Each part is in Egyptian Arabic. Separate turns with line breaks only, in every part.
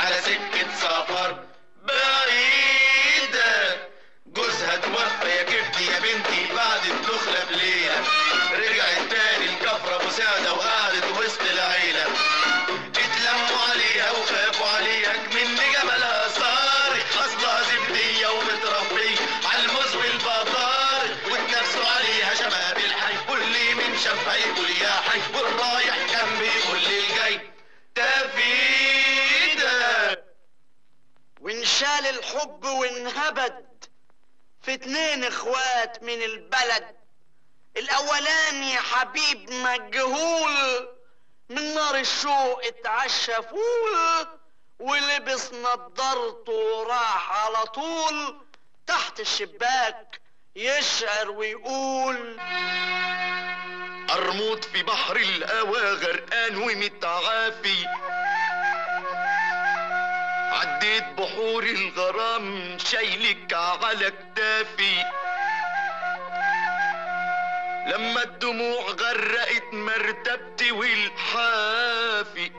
على سكة سفر بعيدة جوزها توفى يا كبدي يا بنتي بعد الدخلة بليلة رجعت تاني الكفرة ابو سعدة وقعدت وسط العيلة اتلموا عليها وخافوا عليها من جمالها صارت اصلها زبدية ومتربية على الموز والبطار واتنافسوا عليها شباب الحي واللي من شافها يقول يا حي والرايح كان بيقول للجاي تفيدة
وانشال الحب وانهبد في اتنين اخوات من البلد الاولاني حبيب مجهول من نار الشوق اتعشى فول ولبس نضارته وراح على طول تحت الشباك يشعر ويقول
أرموت في بحر الهوى غرقان ومتعافي عديت بحور الغرام شايلك على كتافي لما الدموع غرقت مرتبتي والحافي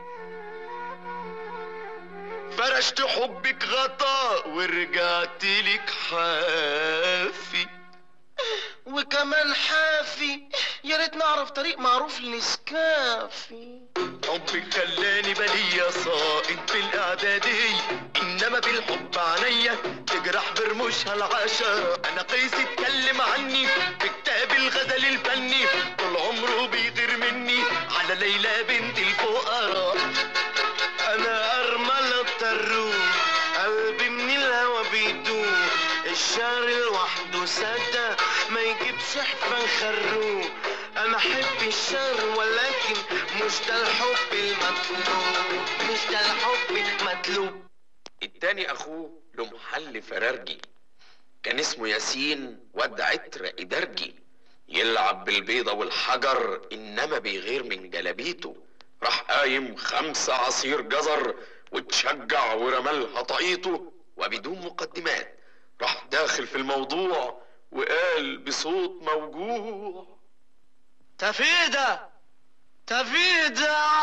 فرشت حبك غطاء ورجعت لك حافي
وكمان حافي يا ريت نعرف طريق معروف للسكافي
حبك خلاني بلية ساقط في الإعدادية إنما بالحب عينيا تجرح برموشها العشرة أنا قيس اتكلم عني في كتاب الغزل الفني طول عمره بيغير مني على ليلى بنت الفقراء
انا ارملة الطروق قلبي من الهوى بيدوب الشعر لوحده سادة ما يجيبش حفن خروق انا احب الشعر ولكن مش ده الحب المطلوب مش ده الحب المطلوب
التاني اخوه له محل فرارجي كان اسمه ياسين واد عتر إدرجي يلعب بالبيضة والحجر إنما بيغير من جلابيته راح قايم خمسة عصير جزر وتشجع ورمالها طاقيته وبدون مقدمات راح داخل في الموضوع وقال بصوت موجوع
تفيدة تفيدة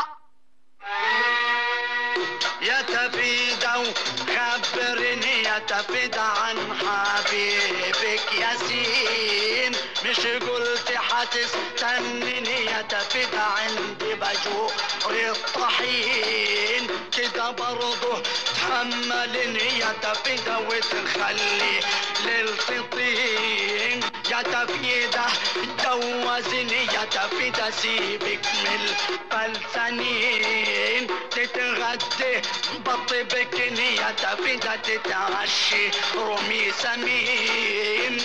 يا تفيدة وخبرني يا تفيدة عن حبيبك ياسين مش قلت هتستنيني يا تفيدة عندي بجوع الطحين كده برضه تحملني يا تفيدة وتخلي للفطين يا تفيدة جوزني يا تفيدة سيبك من الفلسانين تتغدي بطبكني يا تفيدة تتعشي رومي سمين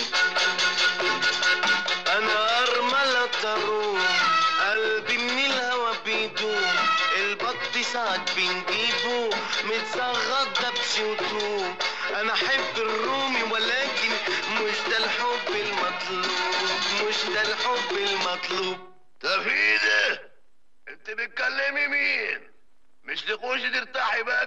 انا ارملة الطروق قلبي من الهوى بيدوب البط ساعات بنجيبه متصغر دبش وطوب انا احب الرومي ولكن مش ده الحب المطلوب مش ده الحب المطلوب
تفيدة انت بتكلمي مين مش تخشي ترتاحي بقى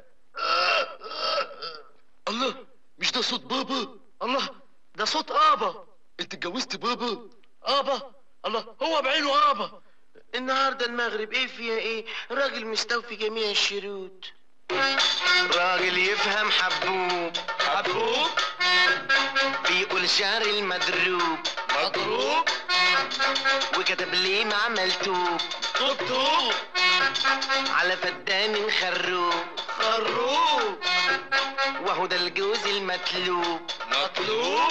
الله مش ده صوت بابا الله ده صوت ابا
انت اتجوزت بابا
ابا الله هو بعينه ابا النهارده المغرب ايه فيها ايه راجل مستوفي جميع الشروط راجل يفهم حبوب
حبوب
بيقول شعر المضروب
مضروب
وكتب لي مع ملتوب
طبطوب
على فدان خروب
خروب
وهو ده الجوز المطلوب
مطلوب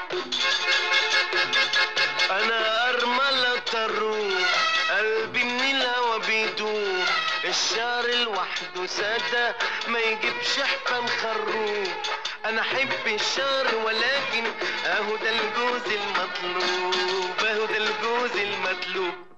انا ارملة الروح قلبي من الهوى بيدوب الشعر لوحده سادة ما يجيبش حفن خروب انا احب الشعر ولكن اهو ده الجوز المطلوب اهو ده الجوز المطلوب